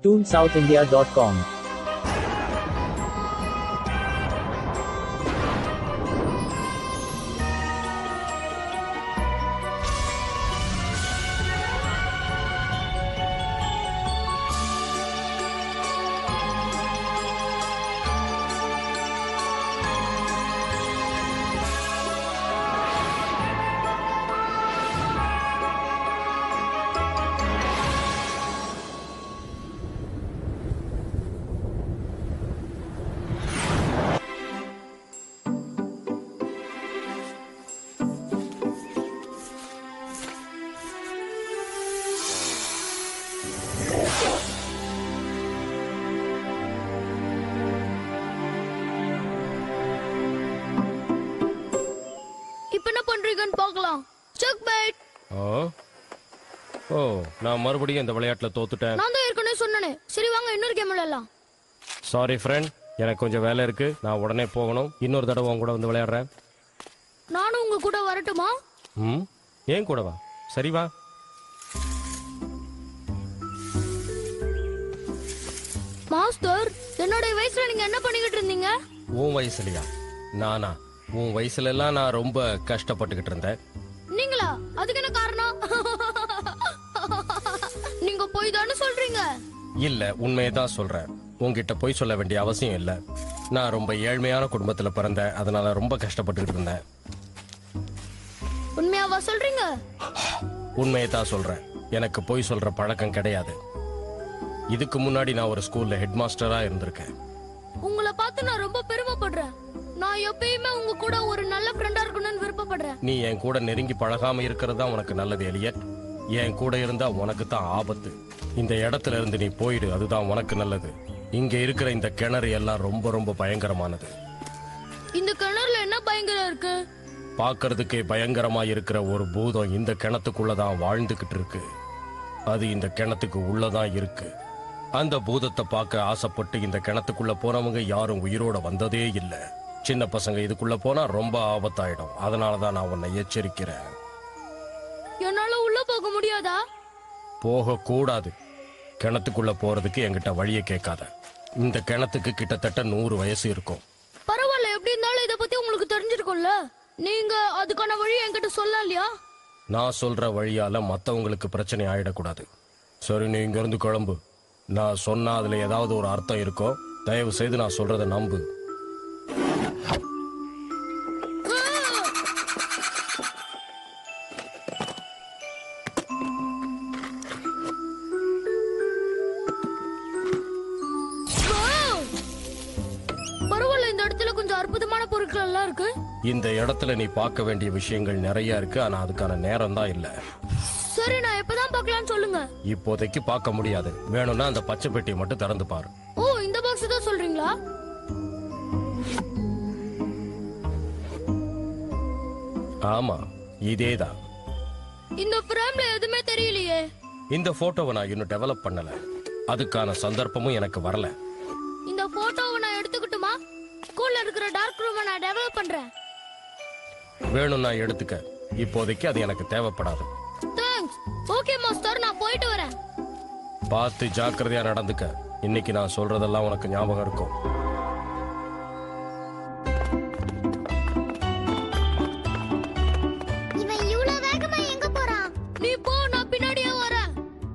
TuneSouthIndia.com இப்ப என்ன பண்றீங்கன்னு பார்க்கலாம் செக் பேட் ஓ ஓ நான் மறுபடியும் இந்த விளையாட்டுல தோத்துட்டேன் நான் தான் ஏற்கனவே சொன்னனே சரி வாங்க இன்னொரு கேம் விளையாடலாம் சாரி ஃப்ரெண்ட் எனக்கு கொஞ்சம் வேலை இருக்கு நான் உடனே போகணும் இன்னொரு தடவை உன் கூட வந்து விளையாடுறேன் நானும் உங்க கூட வரட்டுமா ம் ஏன் கூட வா சரி வா மாஸ்டர் என்னோட வயசுல நீங்க என்ன பண்ணிக்கிட்டு இருந்தீங்க உன் வயசுலயா நானா உன் வயசுல எல்லாம் நான் ரொம்ப கஷ்டப்பட்டுக்கிட்டு இருந்தேன் நீங்களா அதுக்கு என்ன காரணம் நீங்க போய் தானே சொல்றீங்க இல்ல உண்மையை தான் சொல்றேன் உன்கிட்ட போய் சொல்ல வேண்டிய அவசியம் இல்ல நான் ரொம்ப ஏழ்மையான குடும்பத்துல பிறந்தேன் அதனால ரொம்ப கஷ்டப்பட்டுக்கிட்டு இருந்தேன் உண்மையாவா சொல்றீங்க உண்மையை தான் சொல்றேன் எனக்கு போய் சொல்ற பழக்கம் கிடையாது இதுக்கு முன்னாடி நான் ஒரு ஸ்கூல்ல ஹெட் மாஸ்டரா இருந்திருக்கேன் உங்களை பார்த்து நான் ரொம்ப பெருமைப்படுறேன் நான் எப்பயுமே உங்க கூட ஒரு நல்ல ஃப்ரெண்டா இருக்கணும்னு விருப்பப்படுறேன் நீ என் கூட நெருங்கி பழகாம இருக்கிறது தான் உனக்கு நல்லது எலியட் என் கூட இருந்தா உனக்கு தான் ஆபத்து இந்த இடத்துல இருந்து நீ போயிடு அதுதான் உனக்கு நல்லது இங்க இருக்கிற இந்த கிணறு எல்லாம் ரொம்ப ரொம்ப பயங்கரமானது இந்த கிணறுல என்ன பயங்கரம் இருக்கு பார்க்கறதுக்கே பயங்கரமா இருக்கிற ஒரு பூதம் இந்த கிணத்துக்குள்ள தான் வாழ்ந்துகிட்டு இருக்கு அது இந்த கிணத்துக்கு உள்ளதான் இருக்கு அந்த பூதத்தை பார்க்க ஆசைப்பட்டு இந்த கிணத்துக்குள்ள போனவங்க யாரும் உயிரோட வந்ததே இல்ல சின்ன பசங்க இதுக்குள்ள போனா ரொம்ப ஆபத்தாயிடும் அதனால தான் நான் உன்னை எச்சரிக்கிறேன் என்னால உள்ள போக முடியாதா போக கூடாது கிணத்துக்குள்ள போறதுக்கு என்கிட்ட வழியை கேட்காத இந்த கிணத்துக்கு கிட்டத்தட்ட நூறு வயசு இருக்கும் பரவாயில்ல எப்படி இருந்தாலும் இத பத்தி உங்களுக்கு தெரிஞ்சிருக்கும்ல நீங்க அதுக்கான வழி என்கிட்ட சொல்லலாம் இல்லையா நான் சொல்ற வழியால மத்தவங்களுக்கு பிரச்சனை ஆயிடக்கூடாது சரி நீ இங்க இருந்து கிளம்பு நான் சொன்னா அதுல ஏதாவது ஒரு அர்த்தம் இருக்கும் தயவு செய்து நான் சொல்றத நம்பு Wow! பரவாயில்ல இந்த இடத்துல கொஞ்சம் அற்புதமான பொருட்கள் எல்லாம் இருக்கு இந்த இடத்துல நீ பார்க்க வேண்டிய விஷயங்கள் நிறைய இருக்கு ஆனா அதுக்கான நேரம் தான் இல்ல சரி நான் எப்பதான் பார்க்கலாம்னு சொல்லுங்க இப்போதைக்கு பார்க்க முடியாது வேணும்னா அந்த பச்சை பெட்டியை மட்டும் திறந்து பாரு ஓ இந்த பாக்ஸ் தான் சொல்றீங்களா ஆமா இதேதான் இந்த ஃப்ரேம்ல எதுவுமே தெரியலையே இந்த போட்டோவை நான் இன்னும் டெவலப் பண்ணல அதுக்கான சந்தர்ப்பமும் எனக்கு வரல இந்த போட்டோவை நான் எடுத்துக்கிட்டுமா ஸ்கூல்ல இருக்கிற டார்க் ரூமை நான் டெவலப் பண்றேன் வேணும்னா எடுத்துக்க இப்போதைக்கு அது எனக்கு தேவைப்படாது தேங்க்ஸ் ஓகே மாஸ்டர் நான் போயிட்டு வரேன் பார்த்து ஜாக்கிரதையா நடந்துக்க இன்னைக்கு நான் சொல்றதெல்லாம் உனக்கு ஞாபகம் இருக்கும் இவன் இவ்வளவு வேகமா எங்க போறான் நீ போ நான் பின்னாடியே வரேன்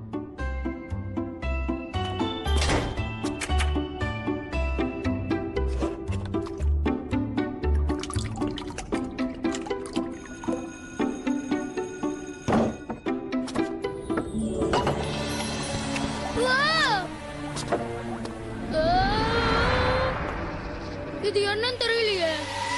வா! ஆ! இது என்னன்னு தெரியலையே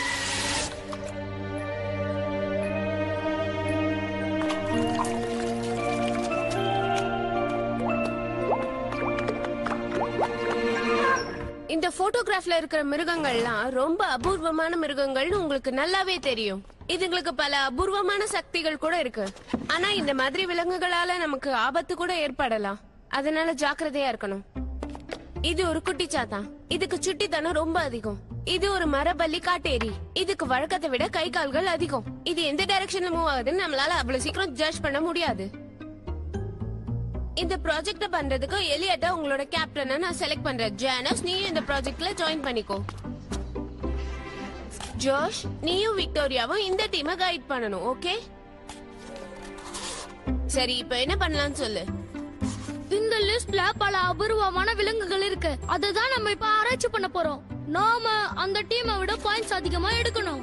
இந்த போட்டோகிராஃப்ல இருக்கிற மிருகங்கள்லாம் ரொம்ப அபூர்வமான மிருகங்கள்னு உங்களுக்கு நல்லாவே தெரியும் இதுங்களுக்கு பல அபூர்வமான சக்திகள் கூட இருக்கு ஆனா இந்த மாதிரி விலங்குகளால நமக்கு ஆபத்து கூட ஏற்படலாம் அதனால ஜாக்கிரதையா இருக்கணும் இது ஒரு குட்டி சாத்தான் இதுக்கு சுட்டித்தனம் ரொம்ப அதிகம் இது ஒரு மரபல்லி காட்டேரி இதுக்கு வழக்கத்தை விட கை கால்கள் அதிகம் இது எந்த டைரக்ஷன்ல மூவ் ஆகுதுன்னு நம்மளால அவ்வளவு சீக்கிரம் ஜட்ஜ் பண்ண முடியாது இந்த ப்ராஜெக்ட பண்றதுக்கு எலியட்ட உங்களோட கேப்டனை நான் செலக்ட் பண்றேன் ஜானஸ் நீயும் இந்த ப்ராஜெக்ட்ல ஜாயின் பண்ணிக்கோ ஜோஷ் நீயும் விக்டோரியாவும் இந்த டீமை கைட் பண்ணணும் ஓகே சரி இப்போ என்ன பண்ணலாம்னு சொல்லு இந்த லிஸ்ட்ல பல அபூர்வமான விலங்குகள் இருக்கு அதுதான் நம்ம இப்ப ஆராய்ச்சி பண்ண போறோம் நாம அந்த டீமை விட பாயிண்ட்ஸ் அதிகமா எடுக்கணும்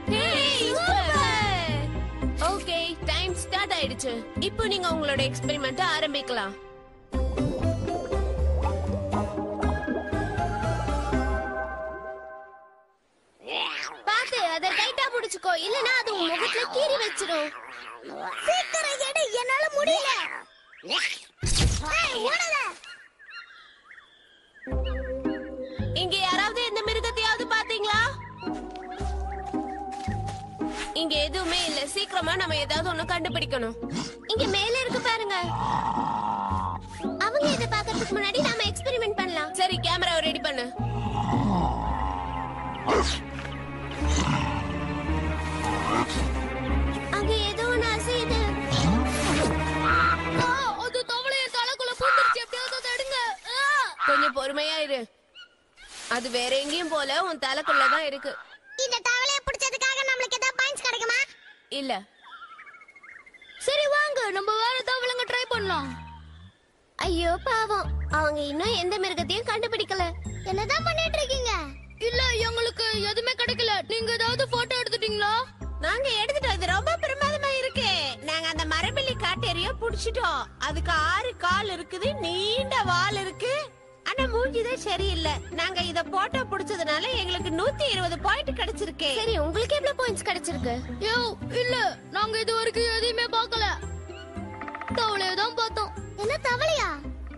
ஓகே டைம் ஸ்டார்ட் ஆயிடுச்சு இப்போ நீங்க உங்களோட எக்ஸ்பெரிமெண்ட் ஆரம்பிக்கலாம் பாத்து அத டைட்டா புடிச்சுக்கோ இல்லனா அது உன் முகத்துல கீறி வச்சிரும் சீக்கிரம் எடு என்னால முடியல ஏய், ஓடாத. இங்க யாராவது எந்த மிருகத்தையாவது பாத்தீங்களா இங்க எதுவுமே இல்ல சீக்கிரமா நம்ம ஏதாவது ஒண்ணு கண்டுபிடிக்கணும் இங்க மேல இருக்கு பாருங்க அவங்க இத பாக்கிறதுக்கு முன்னாடி நாம எக்ஸ்பெரிமெண்ட் பண்ணலாம் சரி கேமராவை ரெடி பண்ணு அங்க ஏதோ ஒண்ணு அசையுது ஆ, அது தவளைய தலைக்குள்ள பூந்துருச்சு எப்படியாவது அதை எடுங்க ஆ! கொஞ்சம் பொறுமையா இரு அது வேற எங்கேயும் போல உன் தலைக்குள்ளதான் இருக்கு இந்த தவளைய பிடிச்சதுக்காக நம்மளுக்கு ஏதாவது பாயிண்ட்ஸ் கிடைக்குமா இல்ல சரி வாங்க நம்ம வேற ஏதாவது விலங்க ட்ரை பண்ணலாம் ஐயோ பாவம் அவங்க இன்னும் எந்த மிருகத்தையும் கண்டுபிடிக்கல என்னதான் பண்ணிட்டு இருக்கீங்க இல்ல எங்களுக்கு எதுவுமே கிடைக்கல நீங்க ஏதாவது போட்டோ எடுத்துட்டீங்களா நாங்க எடுத்துட்டோம் இது ரொம்ப பிரமாதமா இருக்கு நாங்க அந்த மரபில்லி காட்டேரிய புடிச்சிட்டோம் அதுக்கு ஆறு கால் இருக்குது நீண்ட வால் இருக்கு ஆனா மூஞ்சிதான் சரியில்லை நாங்க இத போட்டோ புடிச்சதுனால எங்களுக்கு நூத்தி இருபது பாயிண்ட் கிடைச்சிருக்கு சரி உங்களுக்கு எவ்வளவு பாயிண்ட்ஸ் கிடைச்சிருக்கு யோ இல்ல நாங்க இது வரைக்கும் எதையுமே பார்க்கல தவளைய தான் பார்த்தோம் என்ன தவளையா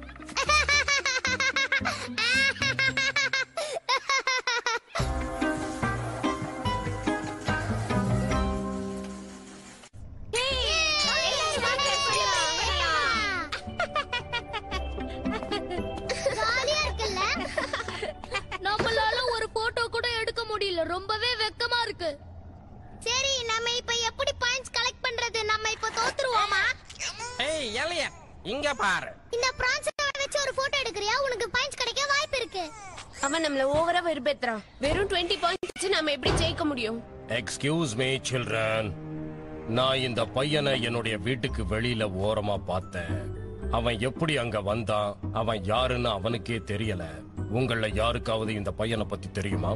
ஜாலியா இருக்குல்ல நம்மளால ஒரு போட்டோ கூட எடுக்க முடியல ரொம்பவே வெக்கமா இருக்கு சரி நம்ம இப்ப எப்படி பாயிண்ட்ஸ் கலெக்ட் பண்றது நம்ம இப்ப தோத்துருவோமா ஏய் எலிய இங்க பாரு இந்த பிரான்ஸ் வச்சு ஒரு போட்டோ எடுக்கறியா உனக்கு பாயிண்ட்ஸ் கிடைக்க வாய்ப்பு இருக்கு அவன் நம்மள ஓவரா வெறுப்பேத்துறான் வெறும் 20 பாயிண்ட்ஸ் வச்சு நம்ம எப்படி ஜெயிக்க முடியும் எக்ஸ்கியூஸ் மீ சில்ட்ரன் நான் இந்த பையனை என்னுடைய வீட்டுக்கு வெளியில ஓரமா பார்த்தேன் அவன் எப்படி அங்க வந்தான் அவன் யாருன்னு அவனுக்கே தெரியல உங்கள யாருக்காவது இந்த பையனை பத்தி தெரியுமா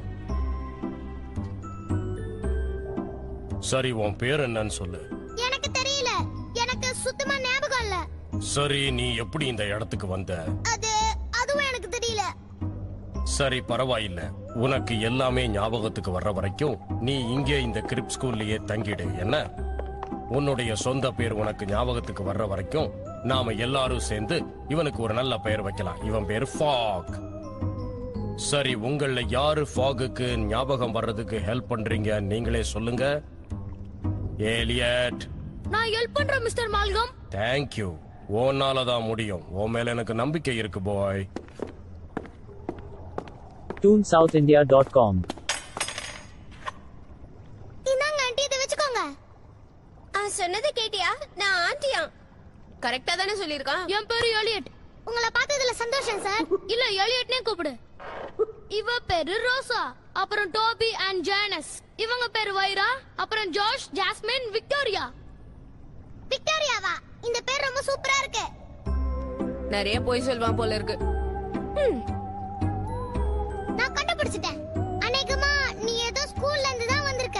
சரி உன் பேர் என்னன்னு சொல்லு எனக்கு தெரியல எனக்கு சுத்தமா ஞாபகம் இல்ல சரி நீ எப்படி இந்த இடத்துக்கு வந்த அது அதுவும் எனக்கு தெரியல சரி பரவாயில்ல உனக்கு எல்லாமே ஞாபகத்துக்கு வர்ற வரைக்கும் நீ இங்கே இந்த கிரிப் ஸ்கூல்லயே தங்கிடு என்ன உன்னுடைய சொந்த பேர் உனக்கு ஞாபகத்துக்கு வர்ற வரைக்கும் நாம எல்லாரும் சேர்ந்து இவனுக்கு ஒரு நல்ல பெயர் வைக்கலாம் இவன் பேர் ஃபாக் சரி உங்கள யாரு ஃபாகுக்கு ஞாபகம் வர்றதுக்கு ஹெல்ப் பண்றீங்க நீங்களே சொல்லுங்க ஏலியட் நான் ஹெல்ப் பண்றேன் மிஸ்டர் மால்கம் தேங்க்யூ உன்னால தான் முடியும் உன் மேல எனக்கு நம்பிக்கை இருக்கு பாய் TuneSouthIndia.com இந்தாங்க ஆண்டி இதை வச்சுக்கோங்க அவன் சொன்னதை கேட்டியா நான் ஆண்டியா கரெக்டா தானே சொல்லியிருக்கான் என் பேரு எலியட் உங்களை பார்த்ததுல சந்தோஷம் சார் இல்ல எலியட்னே கூப்பிடு இவ பேரு ரோசா அப்புறம் டோபி அண்ட் ஜானஸ் இவங்க பேரு வைரா அப்புறம் ஜாஷ் ஜாஸ்மின் விக்டோரியா விக்டோரியாவா இந்த பேர் ரொம்ப சூப்பரா இருக்கு நிறைய போய் சொல்வான் போல இருக்கு நான் கண்டுபிடிச்சிட்டேன் அநேகமா நீ ஏதோ ஸ்கூல்ல இருந்து தான் வந்திருக்க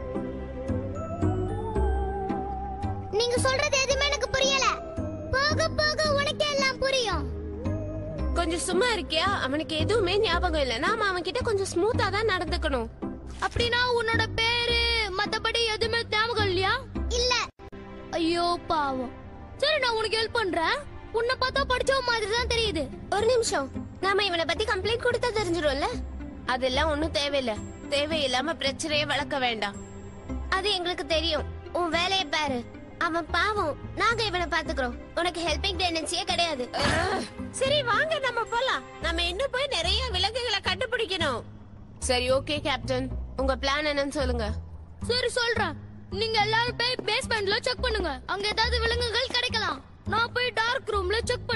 நீங்க சொல்றது எதுவுமே எனக்கு புரியல போக போக உனக்கு எல்லாம் புரியும் கொஞ்சம் சும்மா இருக்கியா அவனுக்கு எதுவுமே ஞாபகம் இல்ல நாம அவன் கிட்ட கொஞ்சம் ஸ்மூத்தா தான் நடந்துக்கணும் அப்படின்னா உன்னோட பேரு மத்தபடி எதுவுமே ஞாபகம் இல்லையா இல்ல ஐயோ பாவம் சரி நான் உனக்கு ஹெல்ப் பண்றேன் உன்னை பார்த்தா படிச்ச மாதிரி தான் தெரியுது ஒரு நிமிஷம் நாம இவனை பத்தி கம்ப்ளைண்ட் கொடுத்தா தெரிஞ்சிடும்ல அதெல்லாம் ஒண்ணும் தேவையில்ல தேவையில்லாம பிரச்சனையே வளர்க்க வேண்டாம் அது எங்களுக்கு தெரியும் உன் வேலையை பாரு அவன் பாவம் நாங்க இவனை பாத்துக்கிறோம் உனக்கு ஹெல்பிங் டெண்டன்சியே கிடையாது அஹ், சரி வாங்க நம்ம போலாம் நம்ம இன்னும் போய் நிறைய விலங்குகளை கண்டுபிடிக்கணும் சரி ஓகே கேப்டன் உங்க பிளான் என்னன்னு சொல்லுங்க சரி சொல்றேன் நீங்க எல்லாரும் போய் பேஸ்மெண்ட்ல செக் பண்ணுங்க அங்க ஏதாவது விலங்குகள் கிடைக்கலாம் நான் போய் டார்க் ரூம்ல செக்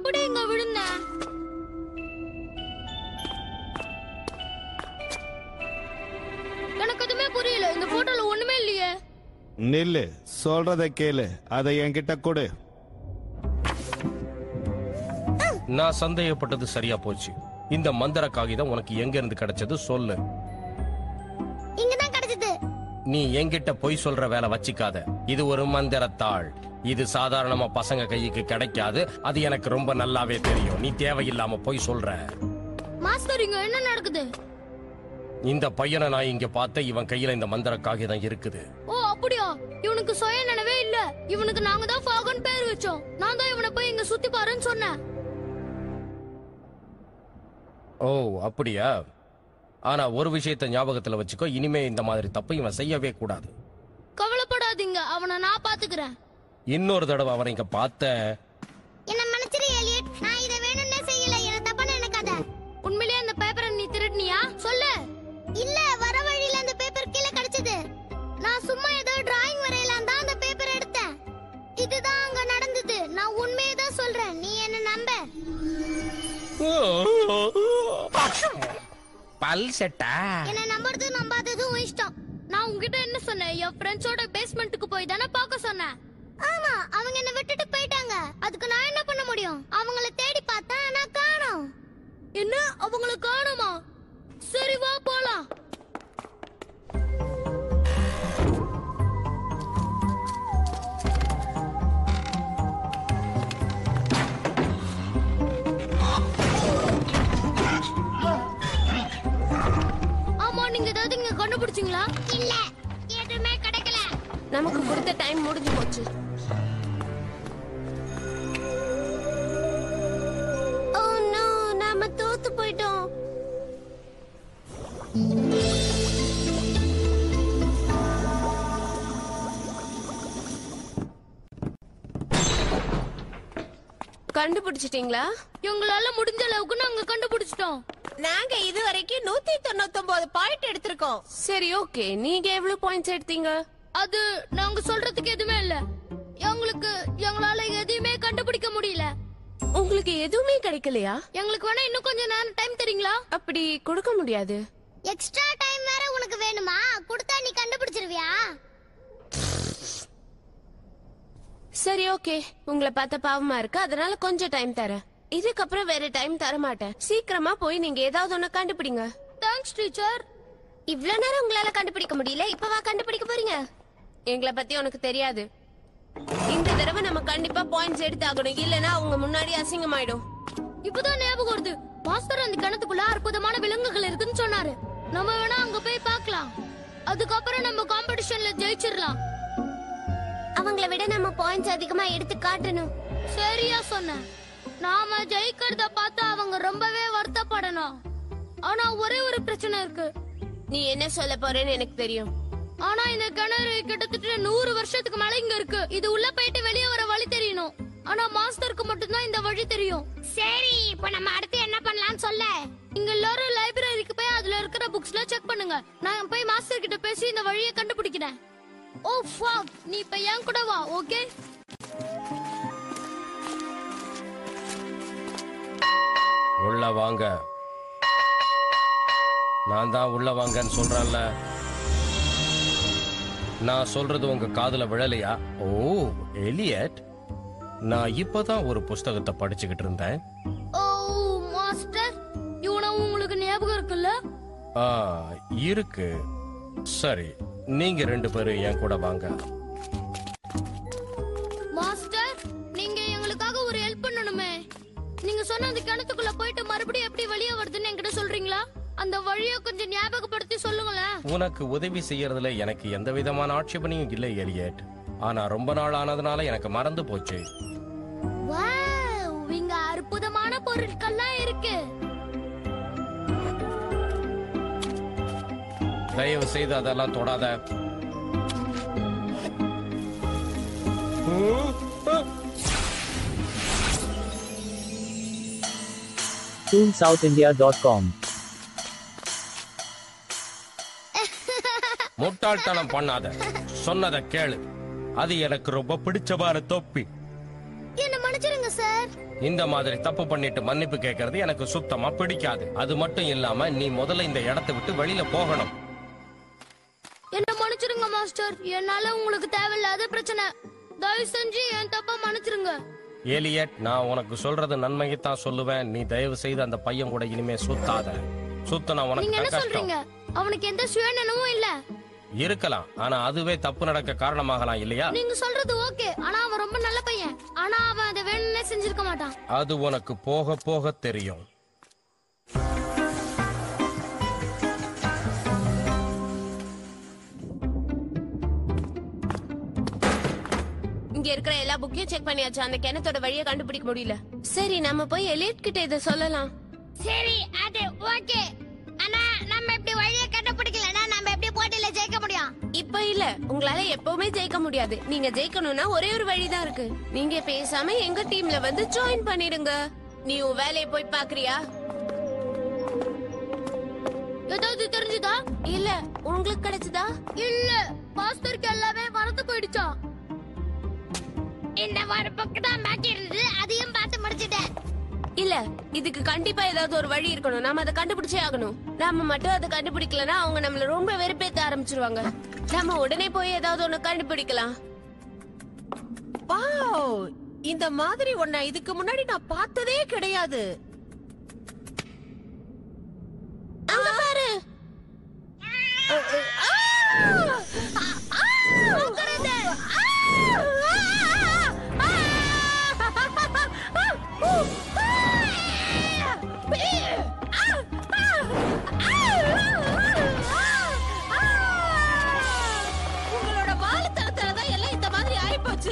எப்படி இங்க விழுந்தேன் எனக்கு எதுவுமே புரியல இந்த போட்டோல ஒண்ணுமே இல்லையே நில்லு சொல்றத கேளு அதை என்கிட்ட கொடு நான் சந்தேகப்பட்டது சரியா போச்சு இந்த மந்திர காகிதம் உனக்கு எங்க இருந்து கிடைச்சது சொல்லு இங்கதான் கிடைச்சது நீ என்கிட்ட பொய் சொல்ற வேலை வச்சிக்காத இது ஒரு மந்திரத்தாள் இது சாதாரணமா பசங்க கைக்கு கிடைக்காது அது எனக்கு ரொம்ப நல்லாவே தெரியும் நீ தேவையில்லாம பொய் சொல்ற மாஸ்டர் இங்க என்ன நடக்குது இந்த பையனை நான் இங்க பார்த்த இவன் கையில இந்த மந்திர காகிதம் இருக்குது ஓ அப்படியா இவனுக்கு சுய நினைவே இல்ல இவனுக்கு நாங்க தான் ஃபாகன் பேர் வச்சோம் நான் தான் இவனை போய் இங்க சுத்தி பாருன்னு சொன்னேன் ஓ அப்படியா ஆனா ஒரு விஷயத்தை ஞாபகத்துல வச்சுக்கோ இனிமே இந்த மாதிரி தப்பு இவன் செய்யவே கூடாது கவலைப்படாதீங்க அவனை நான் பாத்துக்கிறேன் இன்னொரு தடவை அவனை இங்க பார்த்த என்ன மன்னிச்சிரு எலியட் நான் இதை வேணும்னே செய்யல என்ன தப்பா நினைக்காத உண்மையிலேயே அந்த பேப்பரை நீ திருடினியா சொல்லு இல்ல வர வழியில அந்த பேப்பர் கீழே கிடைச்சது நான் சும்மா ஏதோ டிராயிங் வரையலாம் தான் அந்த பேப்பர் எடுத்தேன் இதுதான் அங்க நடந்தது நான் உண்மையை தான் சொல்றேன் நீ என்ன நம்ப பல் செட்டா என்ன நம்புறது நம்பாதது உன் இஷ்டம் நான் உன்கிட்ட என்ன சொன்னேன் என் ஃப்ரெண்ட்ஸோட பேஸ்மெண்ட்டுக்கு போய் தானே பார்க்க சொன்னேன் ஆமா அவங்க என்ன விட்டுட்டு போயிட்டாங்க அதுக்கு நான் என்ன பண்ண முடியும் அவங்கள தேடி பார்த்தேன் நான் காணோம் என்ன அவங்கள காணுமா சரி வா போலாம் ஆமா நீங்க ஏதாவது இங்க கண்டுபிடிச்சீங்களா இல்ல எதுவுமே கிடைக்கல நமக்கு கொடுத்த டைம் முடிஞ்சு போச்சு ஓ நோ நாம தோத்து போயிட்டோம் கண்டுபிடிச்சிட்டீங்களா எங்களால முடிஞ்ச அளவுக்கு நாங்க கண்டுபிடிச்சிட்டோம் நாங்க இது வரைக்கும் நூத்தி தொண்ணூத்தி ஒன்பது பாயிண்ட் எடுத்திருக்கோம் சரி ஓகே நீங்க எவ்வளவு பாயிண்ட்ஸ் எடுத்தீங்க அது நாங்க சொல்றதுக்கு எதுவுமே இல்ல எங்களுக்கு எங்களால எதையுமே கண்டுபிடிக்க முடியல உங்களுக்கு எதுவுமே கிடைக்கலையா எங்களுக்கு வேணா இன்னும் கொஞ்சம் நேரம் டைம் தரீங்களா அப்படி கொடுக்க முடியாது எக்ஸ்ட்ரா டைம் வேற உனக்கு வேணுமா கொடுத்தா நீ கண்டுபிடிச்சிருவியா சரி ஓகே உங்களை பார்த்த பாவமா இருக்கு அதனால கொஞ்சம் டைம் தரேன் இதுக்கப்புறம் வேற டைம் தர மாட்டேன் சீக்கிரமா போய் நீங்க ஏதாவது ஒண்ணு கண்டுபிடிங்க தேங்க்ஸ் டீச்சர் இவ்ளோ நேரம் உங்களால கண்டுபிடிக்க முடியல இப்பவா கண்டுபிடிக்க போறீங்க எங்களை பத்தி உனக்கு தெரியாது இந்த தடவை நம்ம கண்டிப்பா பாயிண்ட்ஸ் எடுத்தாகணும் இல்லனா அவங்க முன்னாடி அசிங்கமாயிடும் இப்பதான் ஞாபகம் வருது மாஸ்டர் அந்த கிணத்துக்குள்ள அற்புதமான விலங்குகள் இருக்குன்னு சொன்னாரு நம்ம வேணா அங்க போய் பார்க்கலாம் அதுக்கப்புறம் நம்ம காம்படிஷன்ல ஜெயிச்சிடலாம் அவங்கள விட நம்ம பாயிண்ட்ஸ் அதிகமா எடுத்து காட்டணும் சரியா சொன்ன நாம ஜெயிக்கிறத பார்த்து அவங்க ரொம்பவே வருத்தப்படணும் ஆனா ஒரே ஒரு பிரச்சனை இருக்கு நீ என்ன சொல்ல போறேன்னு எனக்கு தெரியும் ஆனா இந்த கிணறு கிட்டத்தட்ட நூறு வருஷத்துக்கு மேல இங்க இருக்கு இது உள்ள போயிட்டு வெளியே வர வழி தெரியணும் ஆனா மாஸ்டருக்கு மட்டும்தான் இந்த வழி தெரியும் சரி இப்ப நம்ம அடுத்து என்ன பண்ணலாம்னு சொல்ல நீங்க எல்லாரும் லைப்ரரிக்கு போய் அதுல இருக்கிற புக்ஸ்ல செக் பண்ணுங்க நான் போய் மாஸ்டர் கிட்ட பேசி இந்த வழியை கண்டுபிடிக்கிறேன் ஓ fuck நீ இப்ப என் கூட வா ஓகே உள்ள வாங்க நான் தான் உள்ள வாங்கன்னு சொல்றேன்ல நான் சொல்றது உங்க காதுல விழலையா ஓ எலியட் நான் இப்பதான் ஒரு புஸ்தகத்தை படிச்சுக்கிட்டு இருந்தேன் ஓ மாஸ்டர் இவனை உங்களுக்கு ஞாபகம் இருக்குல்ல ஆ இருக்கு சரி நீங்க ரெண்டு பேரும் என் கூட வாங்க மாஸ்டர் நீங்க எங்களுக்காக ஒரு ஹெல்ப் பண்ணணுமே நீங்க சொன்ன அந்த கிணத்துக்குள்ள போயிட்டு மறுபடியும் எப்படி வெளியே வருதுன்னு என்கிட்ட சொல்றீங்களா அந்த வழியை கொஞ்சம் ஞாபகப்படுத்தி சொல்லுங்களேன் உனக்கு உதவி செய்யறதுல எனக்கு எந்த விதமான ஆட்சேபனையும் இல்லை எலியட் ஆனா ரொம்ப நாள் ஆனதுனால எனக்கு மறந்து போச்சு வாவ் இங்க அற்புதமான பொருட்கள்லாம் இருக்கு தயவு செய்து அதெல்லாம் தொடாத TuneSouthIndia.com முட்டாள்தனம் பண்ணாத சொன்னதை கேளு அது எனக்கு ரொம்ப பிடிச்சமான தொப்பி என்ன மன்னிச்சிருங்க சார் இந்த மாதிரி தப்பு பண்ணிட்டு மன்னிப்பு கேட்கறது எனக்கு சுத்தமா பிடிக்காது அது மட்டும் இல்லாம நீ முதல்ல இந்த இடத்தை விட்டு வெளியில போகணும் என்ன மன்னிச்சிருங்க மாஸ்டர் என்னால உங்களுக்கு தேவையில்லாத பிரச்சனை தயவு செஞ்சு என் தப்பா மன்னிச்சிருங்க ஏலியட் நான் உனக்கு சொல்றது நன்மையைத்தான் சொல்லுவேன் நீ தயவு செய்து அந்த பையன் கூட இனிமே சுத்தாத சுத்தனா நீங்க உனக்கு என்ன தான் கஷ்டம் சொல்றீங்க அவனுக்கு எந்த சுயநலமும் இல்ல இருக்கலாம் ஆனா அதுவே தப்பு நடக்க காரணமாகலாம் இல்லையா நீங்க சொல்றது ஓகே ஆனா அவன் ரொம்ப நல்ல பையன் ஆனா அவன் அதை வேணும்னே செஞ்சிருக்க மாட்டான் அது உனக்கு போக போக தெரியும் இங்க இருக்கிற எல்லா புக்கையும் செக் பண்ணியாச்சு அந்த கிணத்தோட வழியை கண்டுபிடிக்க முடியல சரி நம்ம போய் எலியட் கிட்ட இத சொல்லலாம் சரி அது ஓகே ஆனா நம்ம இப்படி வழியை கண்டுபிடிக்கலனா நம்ம எப்படி போட்டியில ஜெயிக்க முடியும் இப்ப இல்ல உங்களால எப்பவுமே ஜெயிக்க முடியாது நீங்க ஜெயிக்கணும்னா ஒரே ஒரு வழிதான் இருக்கு நீங்க பேசாம எங்க டீம்ல வந்து ஜாயின் பண்ணிடுங்க நீ உன் வேலையை போய் பாக்குறியா ஏதாவது தெரிஞ்சுதா இல்ல உங்களுக்கு கிடைச்சதா இல்ல மாஸ்டருக்கு எல்லாமே மறந்து போயிடுச்சா இந்த வார பக்கம் தான் பாக்கி இருந்தது அதையும் பார்த்து முடிச்சிட்டேன் இல்ல இதுக்கு கண்டிப்பா ஏதாவது ஒரு வழி இருக்கணும் நாம அதை கண்டுபிடிச்சே ஆகணும் நாம மட்டும் அதை கண்டுபிடிக்கலனா அவங்க நம்மள ரொம்ப வெறுப்பேத்த ஆரம்பிச்சிருவாங்க நாம உடனே போய் ஏதாவது ஒண்ணு கண்டுபிடிக்கலாம் வாவ் இந்த மாதிரி ஒன்ன இதுக்கு முன்னாடி நான் பார்த்ததே கிடையாது அங்க பாரு உங்களோட வாழுத்தனத்துல தான் எல்லாம் இந்த மாதிரி ஆயிப்போச்சு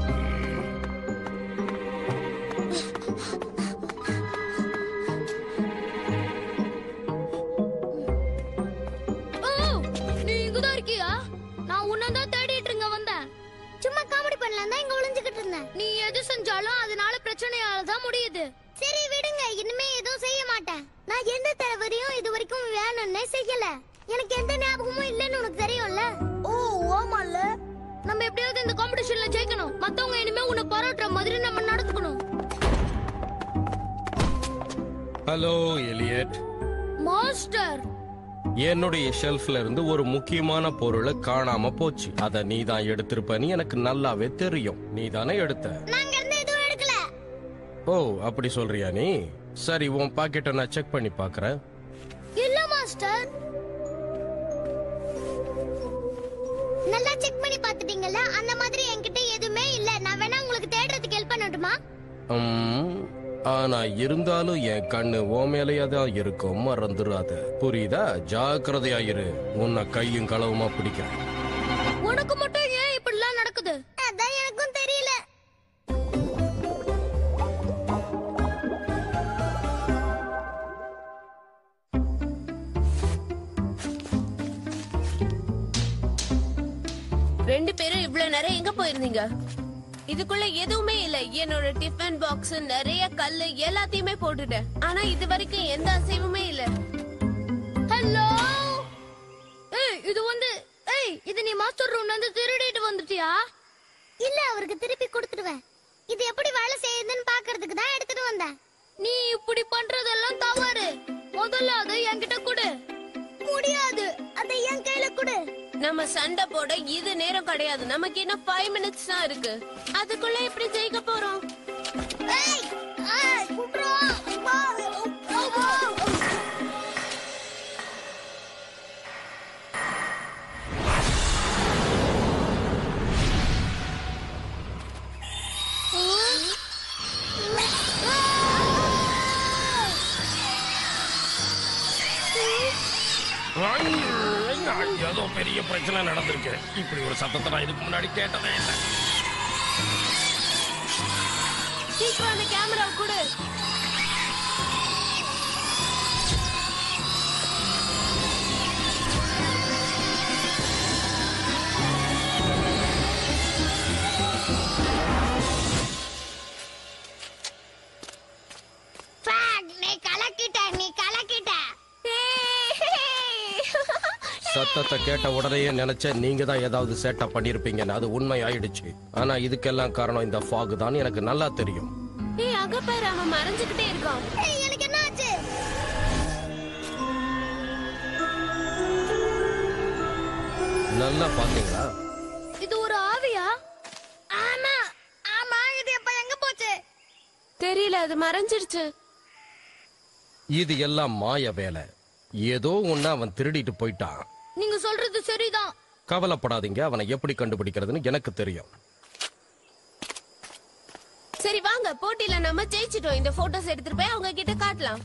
ஓ நீ இங்கதான் இருக்கியா நான் உன்னதான் தேடிட்டு இருங்க வந்தேன் சும்மா காமெடி பண்ணலாம் தான் இங்க ஒளிஞ்சுக்கிட்டு இருந்தேன் நீ எது செஞ்சாலும் அதனால பிரச்சனையால தான் முடியுது சரி விடுங்க இனிமே எதுவும் செய்ய மாட்டேன் நான் எந்த தலைவரையும் இது வரைக்கும் வேணும்னே செய்யல எனக்கு எந்த ஞாபகமும் இல்லைன்னு உனக்கு தெரியும்ல ஓ ஓமால நம்ம எப்படியாவது இந்த காம்படிஷன்ல ஜெயிக்கணும் மத்தவங்க இனிமே உன்னை பாராட்டுற மாதிரி நம்ம நடந்துக்கணும் ஹலோ எலியட் மாஸ்டர் என்னுடைய ஷெல்ஃப்ல இருந்து ஒரு முக்கியமான பொருளை காணாம போச்சு அத நீ தான் எடுத்திருப்பன்னு எனக்கு நல்லாவே தெரியும் நீ தானே எடுத்த நாங்க இருந்து எதுவும் எடுக்கல ஓ அப்படி சொல்றியா நீ சரி உன் பாக்கெட்டை நான் செக் பண்ணி பாக்குறேன் இல்ல மாஸ்டர் நல்லா செக் பண்ணி பாத்துட்டீங்கல்ல அந்த மாதிரி என்கிட்ட எதுவுமே இல்ல நான் வேணா உங்களுக்கு தேடுறதுக்கு ஹெல்ப் பண்ணட்டுமா உம், ஆனா இருந்தாலும் என் கண்ணு ஓ மேலேயே தான் இருக்கும் மறந்துடாத புரியுதா ஜாக்கிரதையா இரு உன்னை கையும் களவுமா பிடிக்கிறேன் உனக்கு மட்டும் ஏன் இப்படிலாம் நடக்குது அதான் எனக்கும் தெரியல ரெண்டு பேரும் இவ்வளவு நேரம் எங்க போயிருந்தீங்க இதுக்குள்ள எதுவுமே இல்ல என்னோட டிஃபன் பாக்ஸ் நிறைய கல்லு எல்லாத்தையுமே போட்டுட்டேன் ஆனா இது வரைக்கும் எந்த அசைவுமே இல்ல ஹலோ ஏய் இது வந்து ஏய் இது நீ மாஸ்டர் ரூம்ல இருந்து திருடிட்டு வந்துட்டியா இல்ல அவருக்கு திருப்பி கொடுத்துடுவேன் இது எப்படி வேலை செய்யுதுன்னு பாக்குறதுக்கு தான் எடுத்துட்டு வந்தேன் நீ இப்படி பண்றதெல்லாம் தவறு முதல்ல அதை என்கிட்ட கொடு முடியாது அதை என் கையில கொடு நம்ம சண்டை போட இது நேரம் கிடையாது நமக்கு இன்னும் ஃபைவ் மினிட்ஸ் தான் இருக்கு அதுக்குள்ள எப்படி ஜெயிக்க போறோம் ஏய் ஏய் குப்ரோ வா வா ஏதோ பெரிய பிரச்சனை நடந்திருக்கு இப்படி ஒரு சத்தத்தை நான் இதுக்கு முன்னாடி கேட்டதே இல்லை சீக்கிரம் அந்த கேமரா கொடு நீ கலக்கிட்ட நீ கலக்கிட்ட சத்தத்தை கேட்ட உடனே நினைச்சேன் நீங்க தான் ஏதாவது சேட்டை பண்ணிருப்பீங்கன்னு அது உண்மை ஆயிடுச்சு ஆனா இதுக்கெல்லாம் காரணம் இந்த ஃபாக் தான் எனக்கு நல்லா தெரியும் ஏய் அங்க பாரு அவன் மறைஞ்சுக்கிட்டே இருக்கான் ஏய், எனக்கு என்ன ஆச்சு நல்லா பாத்தீங்களா இது ஒரு ஆவியா ஆமா ஆமா இது எப்ப எங்க போச்சு தெரியல அது மறைஞ்சிருச்சு இது எல்லாம் மாய வேலை ஏதோ ஒண்ணு அவன் திருடிட்டு போயிட்டான் நீங்க சொல்றது சரிதான் கவலைப்படாதீங்க அவனை எப்படி கண்டுபிடிக்கிறதுன்னு எனக்கு தெரியும் சரி வாங்க போட்டியில நம்ம ஜெயிச்சிட்டோம் இந்த போட்டோஸ் எடுத்துட்டு போய் அவங்க கிட்ட காட்டலாம்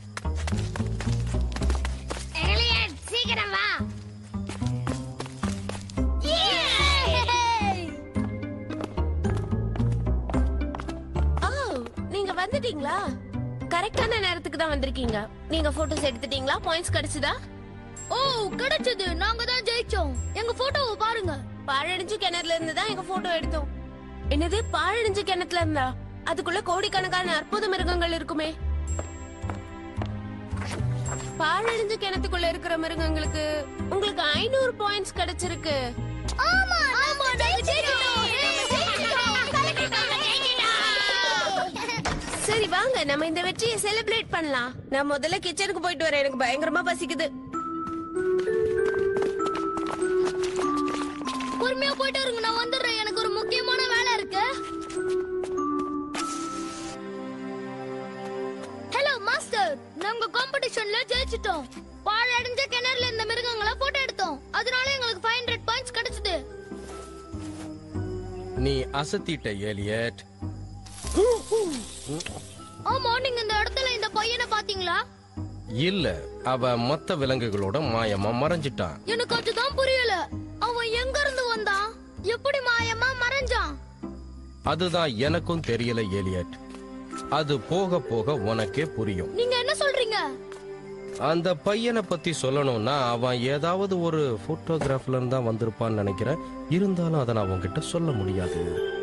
எலியட் சீக்கிரம் வா ஓ நீங்க வந்துட்டீங்களா கரெக்டான நேரத்துக்கு தான் வந்திருக்கீங்க நீங்க போட்டோஸ் எடுத்துட்டீங்களா பாயிண்ட்ஸ் கிடைச்சதா ஓ கிடைச்சது நாங்க தான் ஜெயிச்சோம் எங்க போட்டோவை பாருங்க பாழடைஞ்ச கிணறுல இருந்து தான் எங்க போட்டோ எடுத்தோம் என்னது பாழடைஞ்ச கிணத்துல இருந்தா அதுக்குள்ள கோடிக்கணக்கான அற்புத மிருகங்கள் இருக்குமே பாழடைஞ்ச கிணத்துக்குள்ள இருக்கிற மிருகங்களுக்கு உங்களுக்கு ஐநூறு பாயிண்ட்ஸ் கிடைச்சிருக்கு ஆமா ஆமா நாங்க ஜெயிச்சிட்டோம் நாங்க ஜெயிச்சிட்டோம் கலக்கிட்டோம் ஜெயிச்சிட்டோம் சரி வாங்க நம்ம இந்த வெற்றியை செலிப்ரேட் பண்ணலாம் நான் முதல்ல கிச்சனுக்கு போயிட்டு வரேன் எனக்கு பயங்கரமா பசிக்குது பொறுமையா போயிட்டு இருங்க நான் வந்துடுறேன் எனக்கு ஒரு முக்கியமான வேலை இருக்கு ஹலோ மாஸ்டர் நாங்க காம்படிஷன்ல ஜெயிச்சிட்டோம் பாழடைஞ்ச கிணறுல இருந்த மிருகங்களை போட்டோ எடுத்தோம் அதனால எங்களுக்கு ஃபைவ் ஹண்ட்ரட் பாயிண்ட்ஸ் கிடைச்சது நீ அசத்திட்ட ஏலியட் ஆமா நீங்க இந்த இடத்துல இந்த பையனை பாத்தீங்களா இல்ல அவ மத்த விலங்குகளோட மாயமா மறைஞ்சிட்டான் எனக்கு அதுதான் புரியல அவன் எங்க இருந்து வந்தான் எப்படி மாயமா மறைஞ்சான் அதுதான் எனக்கும் தெரியல ஏலியட் அது போக போக உனக்கே புரியும் நீங்க என்ன சொல்றீங்க அந்த பையனை பத்தி சொல்லணும்னா அவன் ஏதாவது ஒரு போட்டோகிராஃப்ல இருந்து தான் வந்திருப்பான்னு நினைக்கிறேன் இருந்தாலும் அதை நான் உன்கிட்ட சொல்ல முடியாது